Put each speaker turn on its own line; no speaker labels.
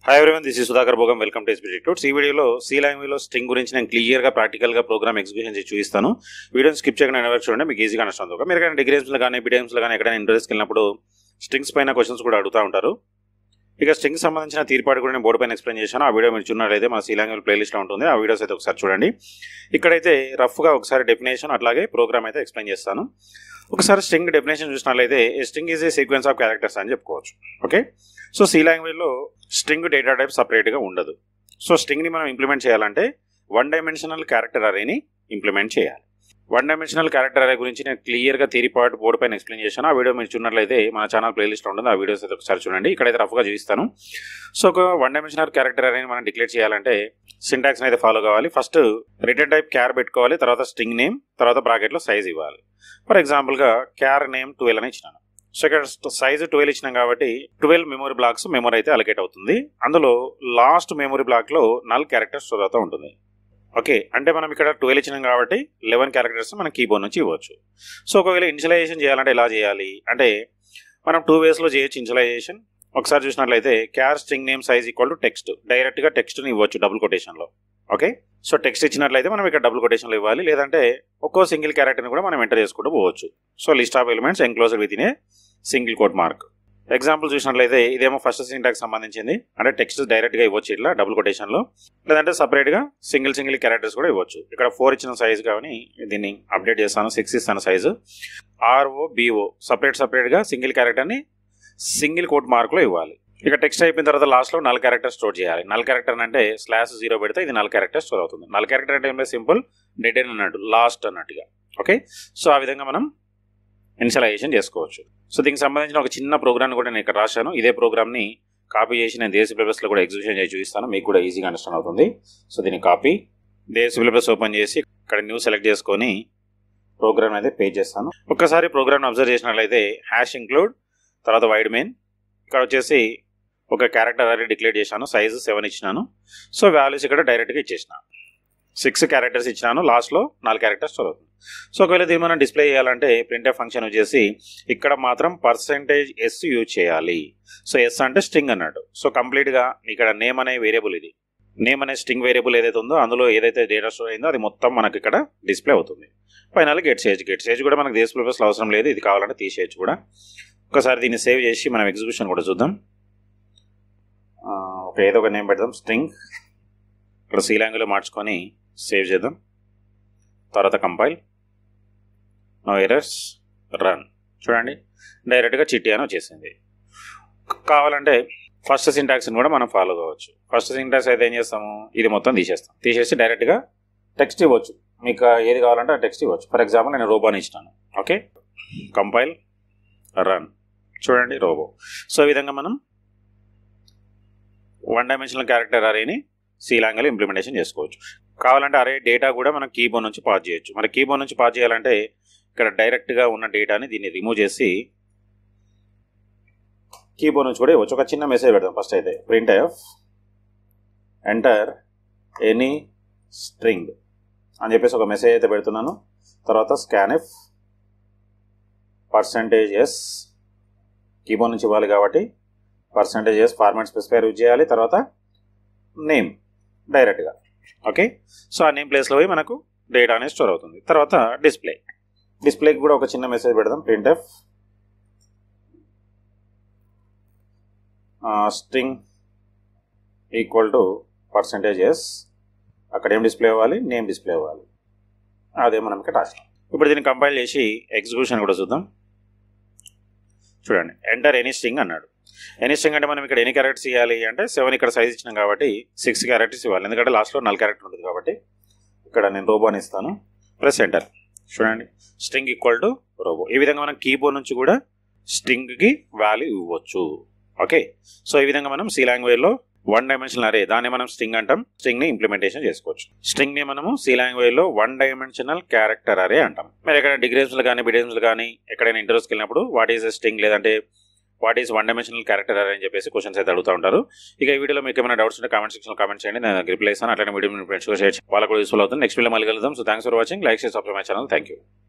hi everyone this is Sudhakar Bhogam welcome to SB recruits ఈ వీడియోలో C లాంగ్వేజ్లో స్ట్రింగ్ గురించి నేను క్లియర్గా ప్రాక్టికల్గా ప్రోగ్రామ్ ఎగ్జిక్యూషన్ చేసి చూపిస్తాను వీడియోని స్కిప్ చేయకుండా నెవర్ చూడండి మీకు ఈజీగా నష్టం అవుతుంది మీరు కానీ డిగ్రీస్లో కానీ బీడిఎమ్స్లో కానీ ఎక్కడైనా ఇంటర్వ్యూస్కి వెళ్ళినప్పుడు స్ట్రింగ్స్ పైన క్వశ్చన్స్ కూడా అడుగుతూ ఉంటారు ఇక స్ట్రింగ్ సంబంధించిన తీర్పాటు కూడా నేను బోర్డు పైన ఎక్స్ప్లెయిన్ చేశాను ఆ వీడియో మీరు చూన్నట్లయితే మన సి లాంగ్వేజ్ ప్లేలిస్ట్లో ఉంటుంది ఆ వీడియోస్ అయితే ఒకసారి చూడండి ఇక్కడైతే రఫ్గా ఒకసారి డెఫినేషన్ అట్లాగే ప్రోగ్రామ్ అయితే ఎక్స్ప్లెయిన్ చేస్తాను ఒకసారి స్ట్రింగ్ డెఫినేషన్ చూసినట్లయితే string is a sequence of characters అని చెప్పుకోవచ్చు ఓకే సో సి లాంగ్వేజ్లో స్ట్రింగ్ డేటా టైప్ సపరేట్గా ఉండదు సో స్ట్రింగ్ని మనం ఇంప్లిమెంట్ చేయాలంటే వన్ డైమెన్షనల్ క్యారెక్టర్ అరేని ఇంప్లిమెంట్ చేయాలి వన్ డైమెన్షనల్ క్యారెక్టర్ అరే గురించి నేను క్లియర్గా థియరీ పార్ట్ బోర్డు పైన ఎక్స్ప్లెయిన్ చేశాను ఆ వీడియో మీరు చూన్నట్లయితే మన ఛానల్ ప్లేలిస్ట్ ఉంటుంది ఆ వీడియోస్ అయితే ఒకసారి చూడండి ఇక్కడైతే రఫ్గా చూపిస్తాను సో ఒక వన్ డైమెన్షనల్ క్యారెక్టర్ అరేని మనం డిక్లేర్ చేయాలంటే సింటాక్స్ అయితే ఫాలో కావాలి ఫస్ట్ రిటర్న్ టైప్ క్యార్ పెట్టుకోవాలి తర్వాత స్ట్రింగ్ నేమ్ తర్వాత బ్రాకెట్లో సైజ్ ఇవ్వాలి ఫర్ ఎగ్జాంపుల్గా క్యార్ నేమ్ ట్వెల్వ్ అని ఇచ్చినాను సో ఇక్కడ సైజ్ ట్వెల్వ్ ఇచ్చినాం కాబట్టి ట్వెల్వ్ మెమరీ బ్లాక్స్ మెమరీ అయితే అలకేట్ అవుతుంది అందులో లాస్ట్ మెమరీ బ్లాక్ లో నల్ క్యారెక్టర్ స్టోర్ అవుతూ ఉంటుంది ఓకే అంటే మనం ఇక్కడ ట్వెల్వ్ ఇచ్చినాం కాబట్టి లెవెన్ క్యారెక్టర్స్ మనం కీబోర్డ్ నుంచి ఇవ్వచ్చు సో ఒకవేళ ఇన్షియలైజేషన్ చేయాలంటే ఎలా చేయాలి అంటే మనం టూ వేస్లో చేయొచ్చు ఇన్షియలైజేషన్ ఒకసారి చూసినట్లయితే char string name size equal to text డైరెక్ట్గా టెక్స్ట్ని ఇవ్వచ్చు డబుల్ కొటేషన్లో ఓకే సో టెక్స్ట్ ఇచ్చినట్లయితే మనం ఇక్కడ డబుల్ కొటేషన్లో ఇవ్వాలి లేదంటే ఒక్కో సింగిల్ క్యారెక్టర్ని కూడా మనం ఎంటర్ చేసుకుంటూ పోవచ్చు so list of elements enclosed within a single quote mark example చూసినట్లయితే ఇదేమో ఫస్ట్ సింటాక్స్ సంబంధించింది అంటే టెక్స్ట్ డైరెక్ట్గా ఇవ్వచ్చు ఇట్లా డబుల్ కొటేషన్లో లేదంటే సపరేట్గా సింగిల్ సింగిల్ క్యారెక్టర్స్ కూడా ఇవ్వచ్చు ఇక్కడ ఫోర్ ఇచ్చిన సైజ్ కానీ దీన్ని అప్డేట్ చేస్తాను సిక్స్ ఇస్తాను సైజు ఆర్ఓ బిఓ సపరేట్ సపరేట్గా సింగిల్ క్యారెక్టర్ని సింగిల్ కోట్ మార్క్లో ఇవ్వాలి ఇక టెక్స్ట్ అయిపోయిన తర్వాత లాస్ట్లో నల్ క్యారెక్టర్ స్టోర్ చేయాలి నల్ క్యారెక్టర్ అంటే స్లాష్ జీరో పెడితే ఇది నల్ క్యారెక్టర్ స్టోర్ అవుతుంది నల్ క్యారెక్టర్ అంటే ఏం సింపుల్ డెడ్ అని అన్నట్టు లాస్ట్ అన్నట్టుగా ఓకే సో ఆ విధంగా మనం ఇన్షియలైజేషన్ చేసుకోవచ్చు సో దీనికి సంబంధించిన ఒక చిన్న ప్రోగ్రామ్ కూడా నేను ఇక్కడ రాశాను ఇదే ప్రోగ్రామ్ని కాపీ చేసి నేను దేశ సిలబస్లో కూడా ఎగ్జిక్యూషన్ చేసి చూపిస్తాను మీకు కూడా ఈజీగా అండర్స్టాండ్ అవుతుంది సో దీన్ని కాపీ దేశ సిలబస్ ఓపెన్ చేసి ఇక్కడ న్యూ సెలెక్ట్ చేసుకొని ప్రోగ్రామ్ అయితే పే చేస్తాను ఒక్కసారి ప్రోగ్రామ్ అబ్జర్వ్ చేసినట్లయితే హ్యాష్ ఇంక్లూడ్ తర్వాత వైడ్ మెయిన్ ఇక్కడ వచ్చేసి ఒక క్యారెక్టర్ అనేది డిక్లేర్ చేశాను సైజు సెవెన్ ఇచ్చినాను సో వాల్యూస్ ఇక్కడ డైరెక్ట్గా ఇచ్చేసిన సిక్స్ క్యారెక్టర్స్ ఇచ్చినాను లాస్ట్లో నాలుగు క్యారెక్టర్స్ స్టోర్ అవుతుంది సో ఒకవేళ దీన్ని మనం డిస్ప్లే చేయాలంటే ప్రింట్ ఫంక్షన్ వచ్చేసి ఇక్కడ మాత్రం పర్సెంటేజ్ ఎస్ యూజ్ చేయాలి సో ఎస్ అంటే స్ట్రింగ్ అన్నట్టు సో కంప్లీట్గా ఇక్కడ నేమ్ అనే వేరియబుల్ ఇది నేమ్ అనే స్ట్రింగ్ వేరియబుల్ ఏదైతే ఉందో అందులో ఏదైతే డేటా స్టోర్ అయిందో అది మొత్తం మనకి ఇక్కడ డిస్ప్లే అవుతుంది final gets gets కూడా మనకు దేశ ప్లేపర్స్లో అవసరం లేదు ఇది కావాలంటే తీసేయచ్చు కూడా ఒకసారి దీన్ని సేవ్ చేసి మనం ఎగ్జిక్యూషన్ కూడా చూద్దాం ఒక ఏదో ఒక నేమ్ పెడదాం స్ట్రింగ్ ఇక్కడ సీ లాంగ్వేజ్లో మార్చుకొని సేవ్ చేద్దాం తర్వాత కంపైల్ నో ఎరర్స్ రన్ చూడండి డైరెక్ట్గా చిట్టి అని వచ్చేసింది కావాలంటే ఫస్ట్ సింటాక్స్ని కూడా మనం ఫాలో కావచ్చు ఫస్ట్ సింటాక్స్ అయితే ఏం చేస్తాము ఇది మొత్తం తీసేస్తాం తీసేసి డైరెక్ట్గా టెక్స్ట్ ఇవ్వచ్చు మీకు ఏది కావాలంటే ఆ టెక్స్ట్ ఇవ్వచ్చు ఫర్ ఎగ్జాంపుల్ నేను రోబోని ఇచ్చినాను ఓకే కంపైల్ రన్ చూడండి రోబో సో ఈ విధంగా మనం వన్ డైమెన్షనల్ క్యారెక్టర్ అరేని సి లాంగ్వేజ్ ఇంప్లిమెంటేషన్ చేసుకోవచ్చు కావాలంటే అరే డేటా కూడా మనం కీబోర్డ్ నుంచి పాస్ చేయొచ్చు మరి కీబోర్డ్ నుంచి పాస్ చేయాలంటే ఇక్కడ డైరెక్ట్గా ఉన్న డేటాని దీన్ని రిమూవ్ చేసి కీబోర్డ్ నుంచి కూడా ఇవ్వచ్చు ఒక చిన్న మెసేజ్ పెడదాం ఫస్ట్ అయితే print F enter any string అని చెప్పేసి ఒక మెసేజ్ అయితే పెడుతున్నాను తర్వాత scan F percentage S keyboard నుంచి ఇవ్వాలి కాబట్టి percentage S format specifier use చేయాలి తర్వాత నేమ్ డైరెక్ట్గా ఓకే సో ఆ నేమ్ ప్లేస్లో పోయి మనకు డేటా అనేది స్టోర్ అవుతుంది తర్వాత డిస్ప్లే డిస్ప్లేకి కూడా ఒక చిన్న మెసేజ్ పెడదాం print F string equal to percentage S అక్కడ ఏం డిస్ప్లే అవ్వాలి నేమ్ డిస్ప్లే అవ్వాలి అదే మనం ఇక్కడ రాసినాం ఇప్పుడు దీన్ని కంపైల్ చేసి ఎగ్జిక్యూషన్ కూడా చూద్దాం చూడండి ఎంటర్ ఎనీ స్ట్రింగ్ అన్నాడు ఎనీ స్ట్రింగ్ అంటే మనం ఇక్కడ ఎన్ని క్యారెక్టర్స్ ఇవ్వాలి అంటే సెవెన్ ఇక్కడ సైజ్ ఇచ్చినాం కాబట్టి సిక్స్ క్యారెక్టర్స్ ఇవ్వాలి ఎందుకంటే లాస్ట్లో నాలుగు క్యారెక్టర్ ఉంటుంది కాబట్టి ఇక్కడ నేను రోబో అని ఇస్తాను ప్లస్ ఎంటర్ చూడండి స్ట్రింగ్ ఈక్వల్ టు రోబో ఈ విధంగా మనం కీబోర్డ్ నుంచి కూడా స్ట్రింగ్కి వాల్యూ ఇవ్వచ్చు ఓకే సో ఈ విధంగా మనం సి లాంగ్వేజ్లో వన్ డైమెన్షనల్ అరే దాన్ని మనం స్ట్రింగ్ అంటాం స్ట్రింగ్ ని ఇంప్లిమెంటేషన్ చేసుకోవచ్చు స్ట్రింగ్ ని మనము సి లాంగ్వేజ్ లో వన్ డైమెన్షనల్ క్యారెక్టర్ అరే అంటాం మీరు ఎక్కడ డిగ్రీస్ కానీ బిడిఎమ్స్ కానీ ఎక్కడైనా ఇంటర్వ్యూస్కి వెళ్ళినప్పుడు వాట్ ఈస్ స్ట్రింగ్ లేదంటే what is one dimensional character అని చెప్పేసి క్వశ్చన్స్ అయితే అడుగుతూ ఉంటారు ఇక ఈ వీడియోలో మీకు ఏమైనా డౌట్స్ ఉంటే కామెంట్ సెక్షన్ కామెంట్ చేయండి నేను రిప్లై ఇస్తాను అట్లనే వీడియో ఫ్రెండ్స్ షేర్ వాళ్ళకు కూడా యూస్ఫుల్ అవుతుంది నెక్స్ట్ వీడియో మళ్ళీ కలుద్దాం so thanks for watching like share subscribe my channel thank you